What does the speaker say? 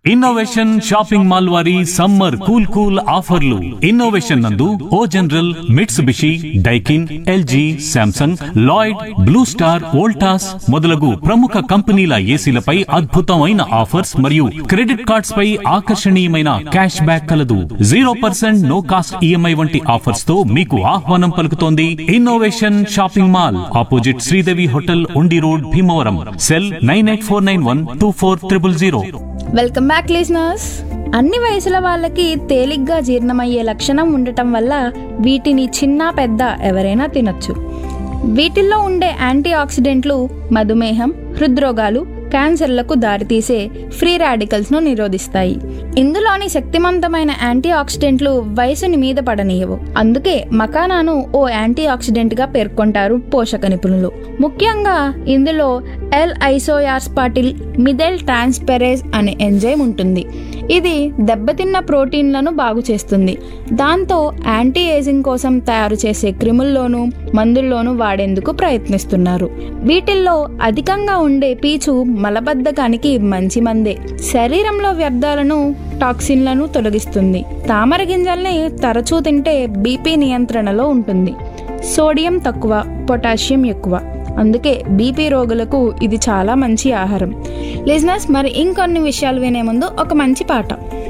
innovation shopping mall వారి summer cool cool ఆఫర్లు Innovation నందు O General Mitsubishi Daikin LG Samsung Lloyd Blue Star Voltas మొదలగు ప్రముఖ కంపెనీల ఏసీలపై అద్భుతమైన ఆఫర్స్ మరియు క్రెడిట్ కార్డ్స్ పై ఆకర్షణీయమైన క్యాష్ బ్యాక్ కలదు zero percent no cost EMI వంటి ఆఫర్స్ తో మీకు ఆహ్వానం పలుకుతోంది Innovation shopping mall opposite Sridevi hotel Undi road Bhimavaram cell nine eight four nine one two four triple zero welcome back listeners అన్ని వయసుల వాళ్ళకి తేలిగ్గా జీర్ణమయ్యే లక్షణం ఉండటం వల్ల వీటిని చిన్న పెద్ద ఎవరైనా తినొచ్చు వీటిల్లో ఉండే యాంటీ ఆక్సిడెంట్లు మధుమేహం హృద్రోగాలు క్యాన్సర్లకు దారితీసే ఫ్రీ రాడికల్స్ను నిరోధిస్తాయి ఇందులోని శక్తివంతమైన యాంటీ ఆక్సిడెంట్లు వయసుని మీద పడనీయవు అందుకే మకానాను ఓ యాంటీ ఆక్సిడెంట్గా పేర్కొంటారు పోషక నిపుణులు ముఖ్యంగా ఇందులో ఎల్ ఐసోయాస్పాటిల్ మిథైల్ ట్రాన్స్పెరేజ్ అనే ఎంజైమ్ ఉంటుంది ఇది దెబ్బతిన్న ప్రోటీన్లను బాగు చేస్తుంది దాంతో యాంటీ ఏజింగ్ కోసం తయారు చేసే క్రిముల్లోనూ మందుల్లోనూ వాడేందుకు ప్రయత్నిస్తున్నారు వీటిల్లో అధికంగా ఉండే పీచు మలబద్ధకానికి మంచి మందే శరీరంలో వ్యర్థాలను టాక్సిన్లను తొలగిస్తుంది తామర గింజల్ని తరచూ తింటే బీపీ నియంత్రణలో ఉంటుంది సోడియం తక్కువ పొటాషియం ఎక్కువ అందుకే బీపీ రోగులకు ఇది చాలా మంచి ఆహారం లిజినెస్ మరి ఇంకొన్ని విషయాలు వినే ముందు ఒక మంచి పాట